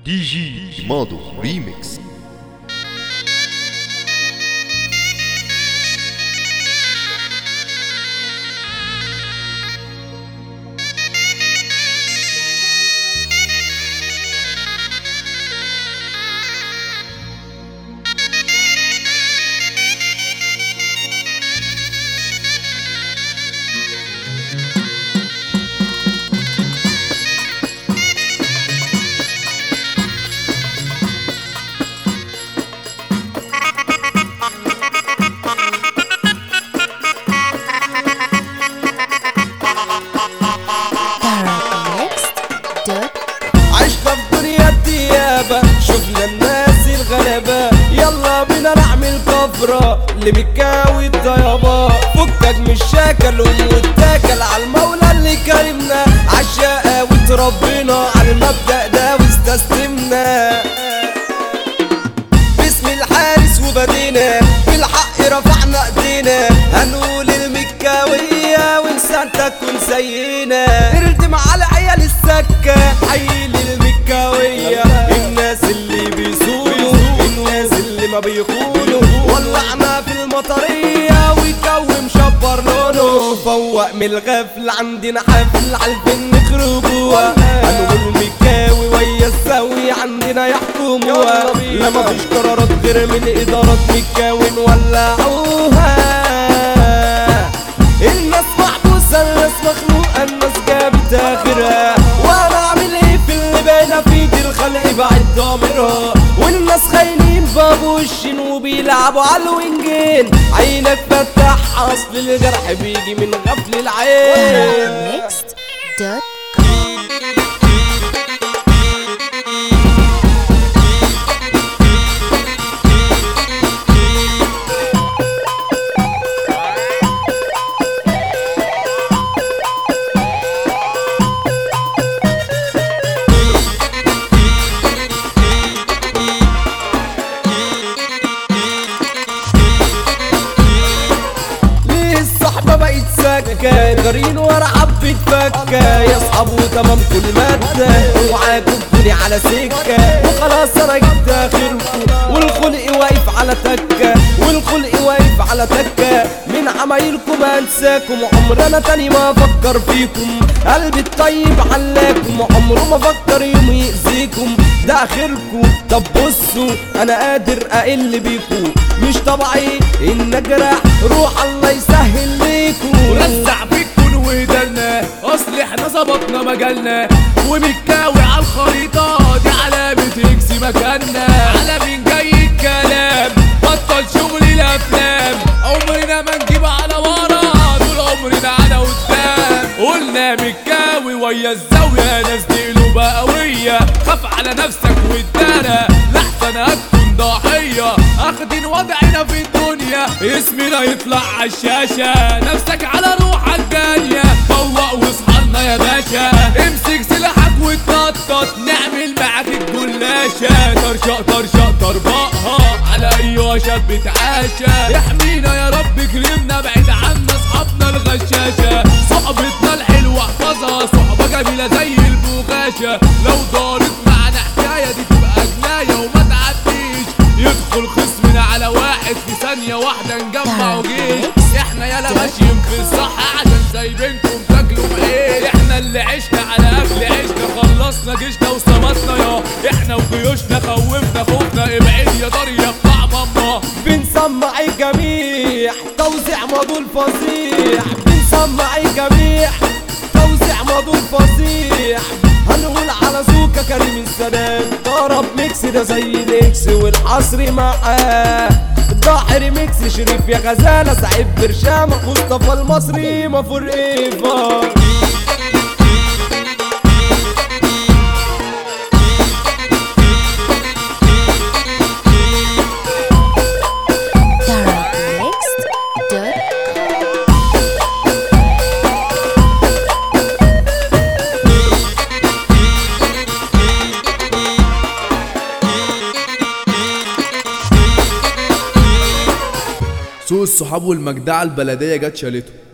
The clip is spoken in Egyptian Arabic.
دي جي ماضو ريميكس عشنا في دنيا الديابة شفنا الناس الغلبة يلا بينا نعمل كفرة اللي بتكاوي الطيابة فكك من الشكل واتكل على المولى اللي كرمنا عالشقاوة ربنا على المبدأ ده واستسلمنا باسم الحارس وبدينا بالحق رفعنا ايدينا هنقول المكاوية ونسانتك ونسينا نردم على عيال السكة عيل المكاوية الناس اللي بيسولوا الناس اللي ما بيخونوا ولعنا في المطرية والجو مشبر لونه فوق من الغفل عندنا حفل عالفين نخرجوا هنقول مكاوي ويا السوي عندنا يحكموا لا مفيش قرارات غير من ادارات مكاوي نولعوها الناس محبوسة الناس مخنوقة الناس جابت اخرها وانا اعمل ايه في اللي باينة في ايدي الخلق بعد ضامرها والناس خاينين باب وشين وبيلعبوا على الوينجين عينك فتح اصل الجرح بيجي من غفل العين Next. ليه الصحبة بقت سكة جارين ورا حبة فكة يا اصحابه تمام كل مادة اوعاكم تكوني على سكة وخلاص انا جبت اخركم والخلق واقف على تكة والخلق واقف على تكة من عمايلكم انساكم عمر انا تاني ما افكر فيكم قلبي الطيب علاكم عمره ما فكر يوم يأذيكم ده اخركم طب بصوا انا قادر اقل بيكم مش طبيعي ان اجرح روح الله يسهل ليكم ونرزع فيكم ودلنا اصل احنا ظبطنا مجالنا ومتكاوي على الخريطة دي علامة اكس مكاننا على مين جاي الكلام بطل شغل الافلام عمرنا ما نجيب على ورا طول عمرنا على قدام قلنا متكاوي ويا الزاوية ناس دي قلوبها قوية خاف على نفسك والدارة لحسن هتكون ضحية اخدين وضعنا في الدنيا اسمنا يطلع عالشاشة نفسك على روحك جانية فوق واصحالنا يا باشا امسك سلاحك وتنطط نعمل معاك الجلاشة طرشق طرشق طربقها على اي وشب بتعاشى يحمينا يا رب كرمنا بعيد عنا اصحابنا الغشاشة صحبتنا الحلوة احفظها صحبة جميلة زي البغاشة لو دارت معنا حكاية دي تبقى جناية وما تعديش يدخل خصمنا على واحد في ثانية واحدة نجمع جيش احنا يالا ماشيين في الصح عشان سايبينكم تاكلوا بعيش احنا اللي عشنا على اكل عشنا خلصنا جيشنا وصمتنا يا احنا وجيوشنا خوفنا خوفنا ابعد يا دار يا بتاع ماما بنسمع الجميع توزيع مضول فظيع بنسمع الجميع توزيع مضول فظيع هنقول على زوكا كريم السلام ضرب ميكس ده زي الاكس والعصر معاه ضاحر ميكس شريف يا غزالة سعيد برشام مصطفى المصري مفور ايفا Next. سوق الصحاب والمجدعة البلدية جت شالته